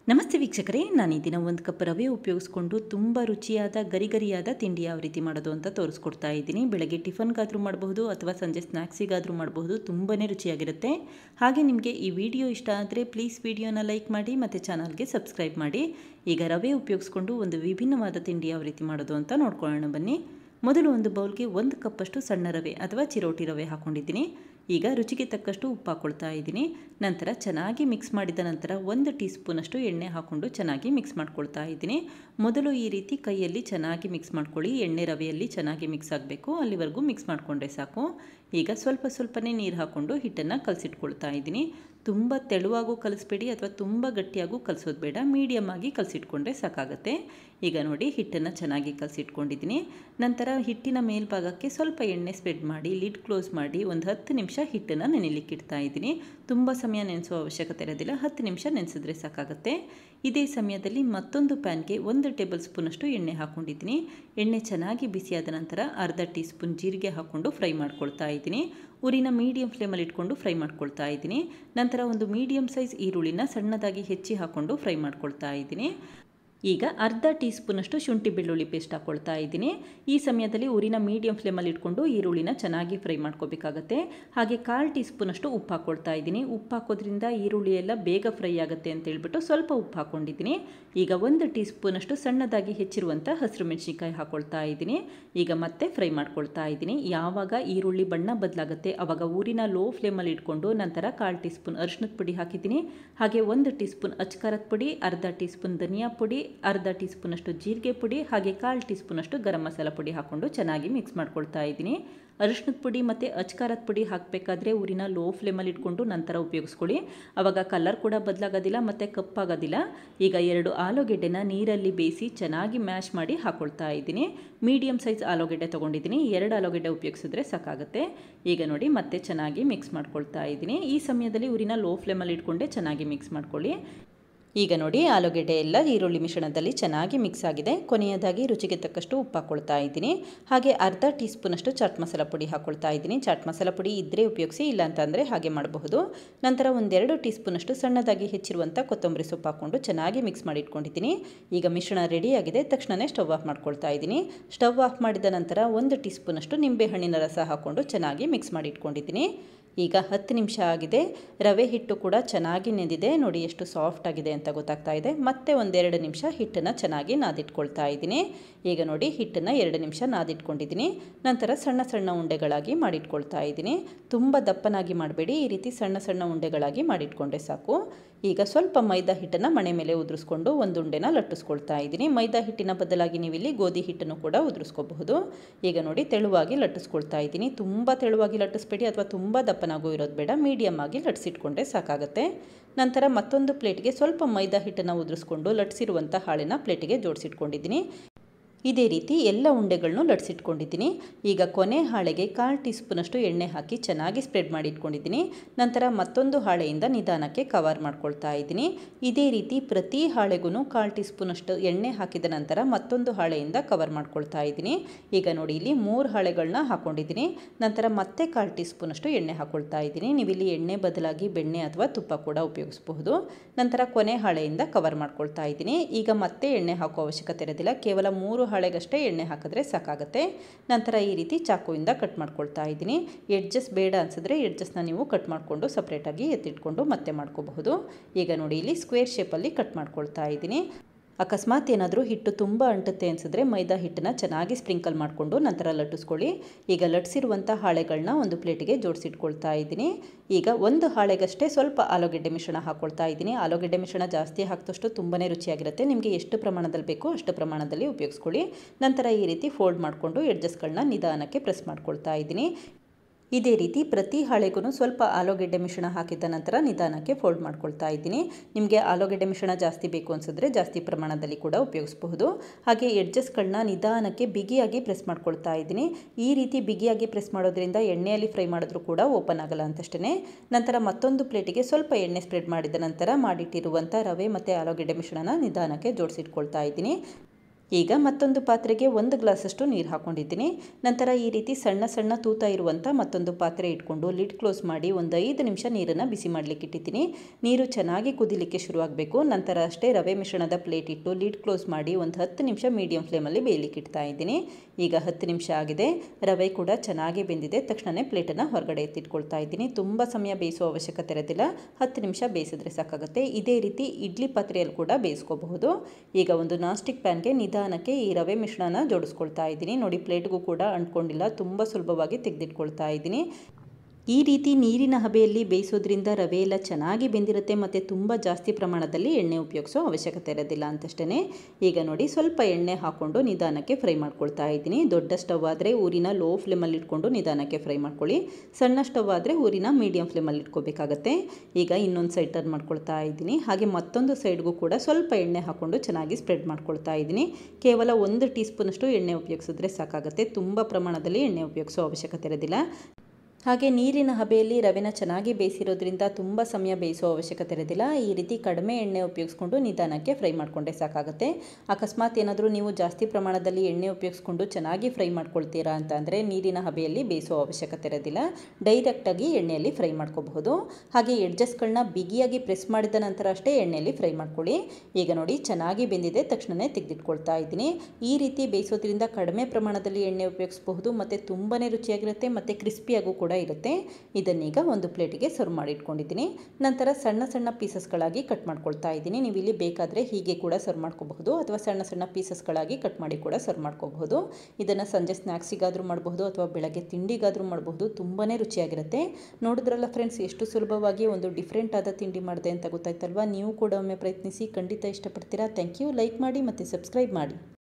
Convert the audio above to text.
ನಮಸ್ತೆ ವೀಕ್ಷಕರೇ ನಾನು ಈ ದಿನ ಒಂದು ಕಪ್ ರವೆ ಉಪಯೋಗಿಸ್ಕೊಂಡು ತುಂಬ ರುಚಿಯಾದ ಗರಿಗರಿಯಾದ ತಿಂಡಿ ಯಾವ ರೀತಿ ಮಾಡೋದು ಅಂತ ತೋರಿಸ್ಕೊಡ್ತಾ ಇದ್ದೀನಿ ಬೆಳಗ್ಗೆ ಟಿಫನ್ಗಾದರೂ ಮಾಡಬಹುದು ಅಥವಾ ಸಂಜೆ ಸ್ನ್ಯಾಕ್ಸಿಗಾದರೂ ಮಾಡಬಹುದು ತುಂಬಾ ರುಚಿಯಾಗಿರುತ್ತೆ ಹಾಗೆ ನಿಮಗೆ ಈ ವಿಡಿಯೋ ಇಷ್ಟ ಆದರೆ ಪ್ಲೀಸ್ ವಿಡಿಯೋನ ಲೈಕ್ ಮಾಡಿ ಮತ್ತು ಚಾನಲ್ಗೆ ಸಬ್ಸ್ಕ್ರೈಬ್ ಮಾಡಿ ಈಗ ರವೆ ಉಪಯೋಗಿಸ್ಕೊಂಡು ಒಂದು ವಿಭಿನ್ನವಾದ ತಿಂಡಿ ಯಾವ ರೀತಿ ಮಾಡೋದು ಅಂತ ನೋಡ್ಕೊಳ್ಳೋಣ ಬನ್ನಿ ಮೊದಲು ಒಂದು ಬೌಲ್ಗೆ ಒಂದು ಕಪ್ಪಷ್ಟು ಸಣ್ಣ ರವೆ ಅಥವಾ ಚಿರೋಟಿ ರವೆ ಹಾಕ್ಕೊಂಡಿದ್ದೀನಿ ಈಗ ರುಚಿಗೆ ತಕ್ಕಷ್ಟು ಉಪ್ಪು ಹಾಕ್ಕೊಳ್ತಾ ಇದ್ದೀನಿ ನಂತರ ಚೆನ್ನಾಗಿ ಮಿಕ್ಸ್ ಮಾಡಿದ ನಂತರ ಒಂದು ಟೀ ಸ್ಪೂನಷ್ಟು ಎಣ್ಣೆ ಹಾಕ್ಕೊಂಡು ಚೆನ್ನಾಗಿ ಮಿಕ್ಸ್ ಮಾಡ್ಕೊಳ್ತಾ ಇದ್ದೀನಿ ಮೊದಲು ಈ ರೀತಿ ಕೈಯಲ್ಲಿ ಚೆನ್ನಾಗಿ ಮಿಕ್ಸ್ ಮಾಡ್ಕೊಳ್ಳಿ ಎಣ್ಣೆ ರವೆಯಲ್ಲಿ ಚೆನ್ನಾಗಿ ಮಿಕ್ಸ್ ಆಗಬೇಕು ಅಲ್ಲಿವರೆಗೂ ಮಿಕ್ಸ್ ಮಾಡಿಕೊಂಡ್ರೆ ಸಾಕು ಈಗ ಸ್ವಲ್ಪ ಸ್ವಲ್ಪನೇ ನೀರು ಹಾಕ್ಕೊಂಡು ಹಿಟ್ಟನ್ನು ಕಲಸಿಟ್ಕೊಳ್ತಾ ಇದ್ದೀನಿ ತುಂಬ ತೆಳುವಾಗೂ ಕಲಿಸ್ಬೇಡಿ ಅಥವಾ ತುಂಬ ಗಟ್ಟಿಯಾಗೂ ಕಲಿಸೋದು ಬೇಡ ಮೀಡಿಯಮ್ ಆಗಿ ಕಲಸಿಟ್ಕೊಂಡ್ರೆ ಸಾಕಾಗುತ್ತೆ ಈಗ ನೋಡಿ ಹಿಟ್ಟನ್ನು ಚೆನ್ನಾಗಿ ಕಲಸಿಟ್ಕೊಂಡಿದ್ದೀನಿ ನಂತರ ಹಿಟ್ಟಿನ ಮೇಲ್ಭಾಗಕ್ಕೆ ಸ್ವಲ್ಪ ಎಣ್ಣೆ ಸ್ಪ್ರೆಡ್ ಮಾಡಿ ಲಿಡ್ ಕ್ಲೋಸ್ ಮಾಡಿ ಒಂದು ಹತ್ತು ನಿಮಿಷ ಹಿಟ್ಟನ್ನು ನೆನೆಲಿಕ್ಕೆ ಇಡ್ತಾ ಇದ್ದೀನಿ ತುಂಬ ಸಮಯ ನೆನೆಸೋ ಅವಶ್ಯಕತೆ ಇರೋದಿಲ್ಲ ಹತ್ತು ನಿಮಿಷ ನೆನೆಸಿದ್ರೆ ಸಾಕಾಗುತ್ತೆ ಇದೇ ಸಮಯದಲ್ಲಿ ಮತ್ತೊಂದು ಪ್ಯಾನ್ಗೆ ಒಂದು ಟೇಬಲ್ ಸ್ಪೂನಷ್ಟು ಎಣ್ಣೆ ಹಾಕ್ಕೊಂಡಿದ್ದೀನಿ ಎಣ್ಣೆ ಚೆನ್ನಾಗಿ ಬಿಸಿಯಾದ ನಂತರ ಅರ್ಧ ಟೀ ಸ್ಪೂನ್ ಜೀರಿಗೆ ಹಾಕ್ಕೊಂಡು ಫ್ರೈ ಮಾಡ್ಕೊಳ್ತಾ ಇದ್ದೀನಿ ಉರಿನ ಮೀಡಿಯಂ ಫ್ಲೇಮಲ್ಲಿ ಇಟ್ಕೊಂಡು ಫ್ರೈ ಮಾಡ್ಕೊಳ್ತಾ ಇದ್ದೀನಿ ನಂತರ ಒಂದು ಮೀಡಿಯಂ ಸೈಜ್ ಈರುಳ್ಳಿನ ಸಣ್ಣದಾಗಿ ಹೆಚ್ಚಿ ಹಾಕ್ಕೊಂಡು ಫ್ರೈ ಮಾಡ್ಕೊಳ್ತಾ ಇದ್ದೀನಿ ಈಗ ಅರ್ಧ ಟೀ ಸ್ಪೂನಷ್ಟು ಶುಂಠಿ ಬೆಳ್ಳುಳ್ಳಿ ಪೇಸ್ಟ್ ಹಾಕ್ಕೊಳ್ತಾ ಇದ್ದೀನಿ ಈ ಸಮಯದಲ್ಲಿ ಉರಿನ ಮೀಡಿಯಂ ಫ್ಲೇಮಲ್ಲಿ ಇಟ್ಕೊಂಡು ಈರುಳ್ಳಿನ ಚೆನ್ನಾಗಿ ಫ್ರೈ ಮಾಡ್ಕೋಬೇಕಾಗತ್ತೆ ಹಾಗೆ ಕಾಲು ಟೀ ಸ್ಪೂನಷ್ಟು ಉಪ್ಪು ಹಾಕ್ಕೊಳ್ತಾ ಇದ್ದೀನಿ ಉಪ್ಪು ಹಾಕೋದ್ರಿಂದ ಈರುಳ್ಳಿ ಎಲ್ಲ ಬೇಗ ಫ್ರೈ ಆಗುತ್ತೆ ಅಂತ ಹೇಳ್ಬಿಟ್ಟು ಸ್ವಲ್ಪ ಉಪ್ಪು ಹಾಕ್ಕೊಂಡಿದ್ದೀನಿ ಈಗ ಒಂದು ಟೀ ಸ್ಪೂನಷ್ಟು ಸಣ್ಣದಾಗಿ ಹೆಚ್ಚಿರುವಂಥ ಹಸಿರು ಮೆಣಸಿನ್ಕಾಯಿ ಹಾಕ್ಕೊಳ್ತಾ ಇದ್ದೀನಿ ಈಗ ಮತ್ತೆ ಫ್ರೈ ಮಾಡ್ಕೊಳ್ತಾ ಇದ್ದೀನಿ ಯಾವಾಗ ಈರುಳ್ಳಿ ಬಣ್ಣ ಬದಲಾಗುತ್ತೆ ಆವಾಗ ಊರಿನ ಲೋ ಫ್ಲೇಮಲ್ಲಿ ಇಟ್ಕೊಂಡು ನಂತರ ಕಾಲು ಟೀ ಸ್ಪೂನ್ ಅರಿಶಿನದ ಪುಡಿ ಹಾಕಿದ್ದೀನಿ ಹಾಗೆ ಒಂದು ಟೀ ಸ್ಪೂನ್ ಅಚ್ಕಾರದ ಪುಡಿ ಅರ್ಧ ಟೀ ಸ್ಪೂನ್ ಧನಿಯಾ ಪುಡಿ ಅರ್ಧ ಟೀ ಸ್ಪೂನಷ್ಟು ಜೀರಿಗೆ ಪುಡಿ ಹಾಗೆ ಕಾಲು ಟೀ ಸ್ಪೂನಷ್ಟು ಗರಂ ಮಸಾಲ ಪುಡಿ ಹಾಕ್ಕೊಂಡು ಚೆನ್ನಾಗಿ ಮಿಕ್ಸ್ ಮಾಡ್ಕೊಳ್ತಾ ಇದ್ದೀನಿ ಅರಿಶಿನದ ಪುಡಿ ಮತ್ತು ಅಚ್ಕಾರದ ಪುಡಿ ಹಾಕಬೇಕಾದ್ರೆ ಊರಿನ ಲೋ ಫ್ಲೇಮಲ್ಲಿ ಇಟ್ಕೊಂಡು ನಂತರ ಉಪಯೋಗಿಸ್ಕೊಳ್ಳಿ ಆವಾಗ ಕಲರ್ ಕೂಡ ಬದಲಾಗೋದಿಲ್ಲ ಮತ್ತು ಕಪ್ಪಾಗೋದಿಲ್ಲ ಈಗ ಎರಡು ಆಲೂಗೆಡ್ಡೆನ ನೀರಲ್ಲಿ ಬೇಯಿಸಿ ಚೆನ್ನಾಗಿ ಮ್ಯಾಶ್ ಮಾಡಿ ಹಾಕ್ಕೊಳ್ತಾ ಇದ್ದೀನಿ ಮೀಡಿಯಮ್ ಸೈಜ್ ಆಲೂಗೆಡ್ಡೆ ತೊಗೊಂಡಿದ್ದೀನಿ ಎರಡು ಆಲೂಗೆಡ್ಡೆ ಉಪಯೋಗಿಸಿದ್ರೆ ಸಾಕಾಗುತ್ತೆ ಈಗ ನೋಡಿ ಮತ್ತೆ ಚೆನ್ನಾಗಿ ಮಿಕ್ಸ್ ಮಾಡ್ಕೊಳ್ತಾ ಇದ್ದೀನಿ ಈ ಸಮಯದಲ್ಲಿ ಊರಿನ ಲೋ ಫ್ಲೇಮಲ್ಲಿ ಇಟ್ಕೊಂಡೆ ಚೆನ್ನಾಗಿ ಮಿಕ್ಸ್ ಮಾಡ್ಕೊಳ್ಳಿ ಈಗ ನೋಡಿ ಆಲೂಗೆಡ್ಡೆ ಎಲ್ಲ ಈರುಳ್ಳಿ ಮಿಶ್ರಣದಲ್ಲಿ ಚೆನ್ನಾಗಿ ಮಿಕ್ಸ್ ಆಗಿದೆ ಕೊನೆಯದಾಗಿ ರುಚಿಗೆ ತಕ್ಕಷ್ಟು ಉಪ್ಪು ಹಾಕ್ಕೊಳ್ತಾ ಇದ್ದೀನಿ ಹಾಗೆ ಅರ್ಧ ಟೀ ಸ್ಪೂನಷ್ಟು ಚಾಟ್ ಮಸಾಲ ಪುಡಿ ಹಾಕ್ಕೊಳ್ತಾ ಇದ್ದೀನಿ ಚಾಟ್ ಮಸಾಲ ಪುಡಿ ಇದ್ದರೆ ಉಪಯೋಗಿಸಿ ಇಲ್ಲ ಅಂತಂದರೆ ಹಾಗೆ ಮಾಡಬಹುದು ನಂತರ ಒಂದೆರಡು ಟೀ ಸ್ಪೂನಷ್ಟು ಸಣ್ಣದಾಗಿ ಹೆಚ್ಚಿರುವಂಥ ಕೊತ್ತಂಬರಿ ಸೊಪ್ಪು ಹಾಕ್ಕೊಂಡು ಚೆನ್ನಾಗಿ ಮಿಕ್ಸ್ ಮಾಡಿ ಇಟ್ಕೊಂಡಿದ್ದೀನಿ ಈಗ ಮಿಶ್ರಣ ರೆಡಿಯಾಗಿದೆ ತಕ್ಷಣವೇ ಸ್ಟವ್ ಆಫ್ ಮಾಡ್ಕೊಳ್ತಾ ಇದ್ದೀನಿ ಸ್ಟವ್ ಆಫ್ ಮಾಡಿದ ನಂತರ ಒಂದು ಟೀ ಸ್ಪೂನಷ್ಟು ನಿಂಬೆಹಣ್ಣಿನ ರಸ ಹಾಕ್ಕೊಂಡು ಚೆನ್ನಾಗಿ ಮಿಕ್ಸ್ ಮಾಡಿ ಇಟ್ಕೊಂಡಿದ್ದೀನಿ ಈಗ ಹತ್ತು ನಿಮಿಷ ಆಗಿದೆ ರವೆ ಹಿಟ್ಟು ಕೂಡ ಚೆನ್ನಾಗಿ ನೆಂದಿದೆ ನೋಡಿ ಎಷ್ಟು ಸಾಫ್ಟ್ ಆಗಿದೆ ಅಂತ ಗೊತ್ತಾಗ್ತಾ ಇದೆ ಮತ್ತೆ ಒಂದೆರಡು ನಿಮಿಷ ಹಿಟ್ಟನ್ನು ಚೆನ್ನಾಗಿ ನಾದಿಟ್ಕೊಳ್ತಾ ಇದ್ದೀನಿ ಈಗ ನೋಡಿ ಹಿಟ್ಟನ್ನು ಎರಡು ನಿಮಿಷ ನಾದಿಟ್ಕೊಂಡಿದ್ದೀನಿ ನಂತರ ಸಣ್ಣ ಸಣ್ಣ ಉಂಡೆಗಳಾಗಿ ಮಾಡಿಟ್ಕೊಳ್ತಾ ಇದ್ದೀನಿ ತುಂಬ ದಪ್ಪನಾಗಿ ಮಾಡಬೇಡಿ ಈ ರೀತಿ ಸಣ್ಣ ಸಣ್ಣ ಉಂಡೆಗಳಾಗಿ ಮಾಡಿಟ್ಕೊಂಡ್ರೆ ಸಾಕು ಈಗ ಸ್ವಲ್ಪ ಮೈದಾ ಹಿಟ್ಟನ್ನು ಮಣೆ ಮೇಲೆ ಉದುರಿಸ್ಕೊಂಡು ಒಂದು ಉಂಡೆನ ಲಟ್ಟಿಸ್ಕೊಳ್ತಾ ಇದ್ದೀನಿ ಮೈದಾ ಹಿಟ್ಟಿನ ಬದಲಾಗಿ ನೀವು ಇಲ್ಲಿ ಗೋಧಿ ಹಿಟ್ಟನ್ನು ಕೂಡ ಉದುರಿಸ್ಕೋಬಹುದು ಈಗ ನೋಡಿ ತೆಳುವಾಗಿ ಲಟ್ಟಿಸ್ಕೊಳ್ತಾ ಇದ್ದೀನಿ ತುಂಬ ತೆಳುವಾಗಿ ಲಟ್ಟಿಸ್ಬೇಡಿ ಅಥವಾ ತುಂಬ ದಪ್ಪನಾಗೂ ಇರೋದು ಬೇಡ ಮೀಡಿಯಮ್ ಆಗಿ ಲಟ್ಟಿಸಿಟ್ಕೊಂಡ್ರೆ ಸಾಕಾಗುತ್ತೆ ನಂತರ ಮತ್ತೊಂದು ಪ್ಲೇಟ್ಗೆ ಸ್ವಲ್ಪ ಮೈದಾ ಹಿಟ್ಟನ್ನು ಉದುರಿಸ್ಕೊಂಡು ಲಟ್ಟಿಸಿರುವಂಥ ಹಾಳೆನ ಪ್ಲೇಟಿಗೆ ಜೋಡಿಸಿಟ್ಕೊಂಡಿದ್ದೀನಿ ಇದೇ ರೀತಿ ಎಲ್ಲ ಉಂಡೆಗಳನ್ನು ಲಟ್ಸಿಟ್ಕೊಂಡಿದ್ದೀನಿ ಈಗ ಕೊನೆ ಹಾಳೆಗೆ ಕಾಲು ಟೀ ಸ್ಪೂನಷ್ಟು ಎಣ್ಣೆ ಹಾಕಿ ಚೆನ್ನಾಗಿ ಸ್ಪ್ರೆಡ್ ಮಾಡಿ ಇಟ್ಕೊಂಡಿದ್ದೀನಿ ನಂತರ ಮತ್ತೊಂದು ಹಾಳೆಯಿಂದ ನಿಧಾನಕ್ಕೆ ಕವರ್ ಮಾಡ್ಕೊಳ್ತಾ ಇದ್ದೀನಿ ಇದೇ ರೀತಿ ಪ್ರತಿ ಹಾಳೆಗೂ ಕಾಲು ಟೀ ಸ್ಪೂನಷ್ಟು ಎಣ್ಣೆ ಹಾಕಿದ ನಂತರ ಮತ್ತೊಂದು ಹಾಳೆಯಿಂದ ಕವರ್ ಮಾಡ್ಕೊಳ್ತಾ ಇದ್ದೀನಿ ಈಗ ನೋಡಿ ಇಲ್ಲಿ ಮೂರು ಹಾಳೆಗಳನ್ನ ಹಾಕ್ಕೊಂಡಿದ್ದೀನಿ ನಂತರ ಮತ್ತೆ ಕಾಲು ಟೀ ಸ್ಪೂನಷ್ಟು ಎಣ್ಣೆ ಹಾಕ್ಕೊಳ್ತಾ ಇದ್ದೀನಿ ನೀವಿಲ್ಲಿ ಎಣ್ಣೆ ಬದಲಾಗಿ ಬೆಣ್ಣೆ ಅಥವಾ ತುಪ್ಪ ಕೂಡ ಉಪಯೋಗಿಸಬಹುದು ನಂತರ ಕೊನೆ ಹಾಳೆಯಿಂದ ಕವರ್ ಮಾಡ್ಕೊಳ್ತಾ ಇದ್ದೀನಿ ಈಗ ಮತ್ತೆ ಎಣ್ಣೆ ಹಾಕೋ ಅವಶ್ಯಕತೆ ಇರೋದಿಲ್ಲ ಕೇವಲ ಮೂರು ಹಾಳೆಗಷ್ಟೇ ಎಣ್ಣೆ ಹಾಕಿದ್ರೆ ಸಾಕಾಗುತ್ತೆ ನಂತರ ಈ ರೀತಿ ಚಾಕುವಿಂದ ಕಟ್ ಮಾಡ್ಕೊಳ್ತಾ ಇದ್ದೀನಿ ಎಡ್ಜಸ್ ಬೇಡ ಅನಿಸಿದ್ರೆ ಎಡ್ಜಸ್ನ ನೀವು ಕಟ್ ಮಾಡಿಕೊಂಡು ಸಪ್ರೇಟಾಗಿ ಎತ್ತಿಟ್ಕೊಂಡು ಮತ್ತೆ ಮಾಡ್ಕೋಬಹುದು ಈಗ ನೋಡಿ ಇಲ್ಲಿ ಸ್ಕ್ವೇರ್ ಶೇಪಲ್ಲಿ ಕಟ್ ಮಾಡ್ಕೊಳ್ತಾ ಇದ್ದೀನಿ ಅಕಸ್ಮಾತ್ ಏನಾದರೂ ಹಿಟ್ಟು ತುಂಬ ಅಂಟುತ್ತೆ ಅನಿಸಿದ್ರೆ ಮೈದಾ ಹಿಟ್ಟನ್ನು ಚೆನ್ನಾಗಿ ಸ್ಪ್ರಿಂಕಲ್ ಮಾಡಿಕೊಂಡು ನಂತರ ಲಟ್ಟಿಸ್ಕೊಳ್ಳಿ ಈಗ ಲಟ್ಟಿಸಿರುವಂಥ ಹಾಳೆಗಳನ್ನ ಒಂದು ಪ್ಲೇಟಿಗೆ ಜೋಡಿಸಿಟ್ಕೊಳ್ತಾ ಇದ್ದೀನಿ ಈಗ ಒಂದು ಹಾಳೆಗಷ್ಟೇ ಸ್ವಲ್ಪ ಆಲೂಗೆಡ್ಡೆ ಮಿಶ್ರಣ ಹಾಕ್ಕೊಳ್ತಾ ಇದ್ದೀನಿ ಆಲೂಗೆಡ್ಡೆ ಮಿಶ್ರಣ ಜಾಸ್ತಿ ಹಾಕಿದಷ್ಟು ತುಂಬಾ ರುಚಿಯಾಗಿರುತ್ತೆ ನಿಮಗೆ ಎಷ್ಟು ಪ್ರಮಾಣದಲ್ಲಿ ಬೇಕೋ ಅಷ್ಟು ಪ್ರಮಾಣದಲ್ಲಿ ಉಪಯೋಗಿಸ್ಕೊಳ್ಳಿ ನಂತರ ಈ ರೀತಿ ಫೋಲ್ಡ್ ಮಾಡಿಕೊಂಡು ಎಡ್ಜಸ್ಗಳನ್ನ ನಿಧಾನಕ್ಕೆ ಪ್ರೆಸ್ ಮಾಡ್ಕೊಳ್ತಾ ಇದ್ದೀನಿ ಇದೇ ರೀತಿ ಪ್ರತಿ ಹಾಳೆಗೂ ಸ್ವಲ್ಪ ಆಲೂಗೆಡ್ಡೆ ಮಿಶ್ರಣ ಹಾಕಿದ ನಂತರ ನಿಧಾನಕ್ಕೆ ಫೋಲ್ಡ್ ಮಾಡ್ಕೊಳ್ತಾ ಇದ್ದೀನಿ ನಿಮಗೆ ಆಲೂಗೆಡ್ಡೆ ಮಿಶ್ರಣ ಜಾಸ್ತಿ ಬೇಕು ಅನಿಸಿದ್ರೆ ಜಾಸ್ತಿ ಪ್ರಮಾಣದಲ್ಲಿ ಕೂಡ ಉಪಯೋಗಿಸಬಹುದು ಹಾಗೆ ಎಡ್ಜಸ್ಗಳನ್ನ ನಿಧಾನಕ್ಕೆ ಬಿಗಿಯಾಗಿ ಪ್ರೆಸ್ ಮಾಡ್ಕೊಳ್ತಾ ಇದ್ದೀನಿ ಈ ರೀತಿ ಬಿಗಿಯಾಗಿ ಪ್ರೆಸ್ ಮಾಡೋದ್ರಿಂದ ಎಣ್ಣೆಯಲ್ಲಿ ಫ್ರೈ ಮಾಡಿದ್ರೂ ಕೂಡ ಓಪನ್ ಆಗಲ್ಲ ಅಂತಷ್ಟೇ ನಂತರ ಮತ್ತೊಂದು ಪ್ಲೇಟಿಗೆ ಸ್ವಲ್ಪ ಎಣ್ಣೆ ಸ್ಪ್ರೆಡ್ ಮಾಡಿದ ನಂತರ ಮಾಡಿಟ್ಟಿರುವಂಥ ರವೆ ಮತ್ತು ಆಲೂಗೆಡ್ಡೆ ಮಿಶ್ರಣನ ನಿಧಾನಕ್ಕೆ ಜೋಡಿಸಿಟ್ಕೊಳ್ತಾ ಇದ್ದೀನಿ ಈಗ ಮತ್ತೊಂದು ಪಾತ್ರೆಗೆ ಒಂದು ಗ್ಲಾಸಷ್ಟು ನೀರು ಹಾಕ್ಕೊಂಡಿದ್ದೀನಿ ನಂತರ ಈ ರೀತಿ ಸಣ್ಣ ಸಣ್ಣ ತೂತ ಇರುವಂಥ ಮತ್ತೊಂದು ಪಾತ್ರೆ ಇಟ್ಕೊಂಡು ಲಿಡ್ ಕ್ಲೋಸ್ ಮಾಡಿ ಒಂದು ಐದು ನಿಮಿಷ ನೀರನ್ನು ಬಿಸಿ ಮಾಡಲಿಕ್ಕೆ ಇಟ್ಟಿದ್ದೀನಿ ನೀರು ಚೆನ್ನಾಗಿ ಕುದಿಲಿಕ್ಕೆ ಶುರುವಾಗಬೇಕು ನಂತರ ಅಷ್ಟೇ ರವೆ ಮಿಶ್ರಣದ ಪ್ಲೇಟ್ ಇಟ್ಟು ಲಿಡ್ ಕ್ಲೋಸ್ ಮಾಡಿ ಒಂದು ಹತ್ತು ನಿಮಿಷ ಮೀಡಿಯಂ ಫ್ಲೇಮಲ್ಲಿ ಬೇಯಲಿಕ್ಕೆ ಇಡ್ತಾ ಇದ್ದೀನಿ ಈಗ ಹತ್ತು ನಿಮಿಷ ಆಗಿದೆ ರವೆ ಕೂಡ ಚೆನ್ನಾಗಿ ಬೆಂದಿದೆ ತಕ್ಷಣವೇ ಪ್ಲೇಟನ್ನು ಹೊರಗಡೆ ಎತ್ತಿಟ್ಕೊಳ್ತಾ ಇದ್ದೀನಿ ತುಂಬ ಸಮಯ ಬೇಯಿಸೋ ಅವಶ್ಯಕತೆ ಇರೋದಿಲ್ಲ ಹತ್ತು ನಿಮಿಷ ಬೇಯಿಸಿದ್ರೆ ಸಾಕಾಗುತ್ತೆ ಇದೇ ರೀತಿ ಇಡ್ಲಿ ಪಾತ್ರೆಯಲ್ಲಿ ಕೂಡ ಬೇಯಿಸ್ಕೋಬಹುದು ಈಗ ಒಂದು ನಾನ್ ಸ್ಟಿಕ್ ಪ್ಯಾನ್ಗೆ ನಿಧಾನಕ್ಕೆ ಈ ರವೆ ಮಿಶ್ರಣನ ಜೋಡಿಸ್ಕೊಳ್ತಾ ಇದ್ದೀನಿ ನೋಡಿ ಪ್ಲೇಟ್ಗೂ ಕೂಡ ಅಂಟ್ಕೊಂಡಿಲ್ಲ ತುಂಬ ಸುಲಭವಾಗಿ ತೆಗೆದಿಟ್ಕೊಳ್ತಾ ಇದ್ದೀನಿ ಈ ರೀತಿ ನೀರಿನ ಹಬೆಯಲ್ಲಿ ಬೇಯಿಸೋದ್ರಿಂದ ರವೆ ಎಲ್ಲ ಚೆನ್ನಾಗಿ ಬೆಂದಿರುತ್ತೆ ಮತ್ತು ತುಂಬ ಜಾಸ್ತಿ ಪ್ರಮಾಣದಲ್ಲಿ ಎಣ್ಣೆ ಉಪಯೋಗಿಸೋ ಅವಶ್ಯಕತೆ ಇರೋದಿಲ್ಲ ಅಂತಷ್ಟೇ ಈಗ ನೋಡಿ ಸ್ವಲ್ಪ ಎಣ್ಣೆ ಹಾಕ್ಕೊಂಡು ನಿಧಾನಕ್ಕೆ ಫ್ರೈ ಮಾಡ್ಕೊಳ್ತಾ ಇದ್ದೀನಿ ದೊಡ್ಡ ಸ್ಟವ್ ಆದರೆ ಊರಿನ ಲೋ ಫ್ಲೇಮಲ್ಲಿ ಇಟ್ಕೊಂಡು ನಿಧಾನಕ್ಕೆ ಫ್ರೈ ಮಾಡ್ಕೊಳ್ಳಿ ಸಣ್ಣ ಸ್ಟವ್ ಆದರೆ ಊರಿನ ಮೀಡಿಯಂ ಫ್ಲೇಮಲ್ಲಿ ಇಟ್ಕೋಬೇಕಾಗತ್ತೆ ಈಗ ಇನ್ನೊಂದು ಸೈಡ್ ಟರ್ನ್ ಮಾಡ್ಕೊಳ್ತಾ ಇದ್ದೀನಿ ಹಾಗೆ ಮತ್ತೊಂದು ಸೈಡ್ಗೂ ಕೂಡ ಸ್ವಲ್ಪ ಎಣ್ಣೆ ಹಾಕ್ಕೊಂಡು ಚೆನ್ನಾಗಿ ಸ್ಪ್ರೆಡ್ ಮಾಡ್ಕೊಳ್ತಾ ಇದ್ದೀನಿ ಕೇವಲ ಒಂದು ಟೀ ಸ್ಪೂನಷ್ಟು ಎಣ್ಣೆ ಉಪಯೋಗಿಸಿದ್ರೆ ಸಾಕಾಗುತ್ತೆ ತುಂಬ ಪ್ರಮಾಣದಲ್ಲಿ ಎಣ್ಣೆ ಉಪಯೋಗಿಸೋ ಅವಶ್ಯಕತೆ ಇರೋದಿಲ್ಲ ಹಾಗೆ ನೀರಿನ ಹಬೆಯಲ್ಲಿ ರವೆನ ಚೆನ್ನಾಗಿ ಬೇಯಿಸಿರೋದ್ರಿಂದ ತುಂಬ ಸಮಯ ಬೇಯಿಸೋ ಅವಶ್ಯಕತೆ ಇರೋದಿಲ್ಲ ಈ ರೀತಿ ಕಡಿಮೆ ಎಣ್ಣೆ ಉಪಯೋಗಿಸ್ಕೊಂಡು ನಿಧಾನಕ್ಕೆ ಫ್ರೈ ಮಾಡಿಕೊಂಡ್ರೆ ಸಾಕಾಗುತ್ತೆ ಅಕಸ್ಮಾತ್ ಏನಾದರೂ ನೀವು ಜಾಸ್ತಿ ಪ್ರಮಾಣದಲ್ಲಿ ಎಣ್ಣೆ ಉಪಯೋಗಿಸ್ಕೊಂಡು ಚೆನ್ನಾಗಿ ಫ್ರೈ ಮಾಡ್ಕೊಳ್ತೀರಾ ಅಂತ ಅಂದರೆ ನೀರಿನ ಹಬೆಯಲ್ಲಿ ಬೇಯಿಸೋ ಅವಶ್ಯಕತೆ ಇರೋದಿಲ್ಲ ಡೈರೆಕ್ಟಾಗಿ ಎಣ್ಣೆಯಲ್ಲಿ ಫ್ರೈ ಮಾಡ್ಕೋಬಹುದು ಹಾಗೆ ಎಡ್ಜಸ್ಗಳನ್ನ ಬಿಗಿಯಾಗಿ ಪ್ರೆಸ್ ಮಾಡಿದ ನಂತರ ಅಷ್ಟೇ ಎಣ್ಣೆಯಲ್ಲಿ ಫ್ರೈ ಮಾಡ್ಕೊಳ್ಳಿ ಈಗ ನೋಡಿ ಚೆನ್ನಾಗಿ ಬೆಂದಿದೆ ತಕ್ಷಣವೇ ತೆಗೆದಿಟ್ಕೊಳ್ತಾ ಇದ್ದೀನಿ ಈ ರೀತಿ ಬೇಯಿಸೋದ್ರಿಂದ ಕಡಿಮೆ ಪ್ರಮಾಣದಲ್ಲಿ ಎಣ್ಣೆ ಉಪಯೋಗಿಸಬಹುದು ಮತ್ತು ತುಂಬಾ ರುಚಿಯಾಗಿರುತ್ತೆ ಮತ್ತು ಕ್ರಿಸ್ಪಿಯಾಗೂ ಕೂಡ ಇರುತ್ತೆ ಇದನ್ನೀಗ ಒಂದು ಪ್ಲೇಟಿಗೆ ಸರ್ವ್ ಮಾಡಿ ಇಟ್ಕೊಂಡಿದ್ದೀನಿ ನಂತರ ಸಣ್ಣ ಸಣ್ಣ ಪೀಸಸ್ಗಳಾಗಿ ಕಟ್ ಮಾಡ್ಕೊಳ್ತಾ ಇದ್ದೀನಿ ನೀವು ಇಲ್ಲಿ ಬೇಕಾದರೆ ಹೀಗೆ ಕೂಡ ಸರ್ವ್ ಮಾಡ್ಕೋಬಹುದು ಅಥವಾ ಸಣ್ಣ ಸಣ್ಣ ಪೀಸಸ್ಗಳಾಗಿ ಕಟ್ ಮಾಡಿ ಕೂಡ ಸರ್ವ್ ಮಾಡ್ಕೋಬಹುದು ಇದನ್ನು ಸಂಜೆ ಸ್ನ್ಯಾಕ್ಸಿಗಾದರೂ ಮಾಡಬಹುದು ಅಥವಾ ಬೆಳಗ್ಗೆ ತಿಂಡಿಗಾದರೂ ಮಾಡಬಹುದು ತುಂಬಾ ರುಚಿಯಾಗಿರುತ್ತೆ ನೋಡಿದ್ರಲ್ಲ ಫ್ರೆಂಡ್ಸ್ ಎಷ್ಟು ಸುಲಭವಾಗಿ ಒಂದು ಡಿಫ್ರೆಂಟ್ ಆದ ತಿಂಡಿ ಮಾಡಿದೆ ಅಂತ ಗೊತ್ತಾಯ್ತಲ್ವಾ ನೀವು ಕೂಡ ಒಮ್ಮೆ ಪ್ರಯತ್ನಿಸಿ ಖಂಡಿತ ಇಷ್ಟಪಡ್ತೀರಾ ಥ್ಯಾಂಕ್ ಯು ಲೈಕ್ ಮಾಡಿ ಮತ್ತು ಸಬ್ಸ್ಕ್ರೈಬ್ ಮಾಡಿ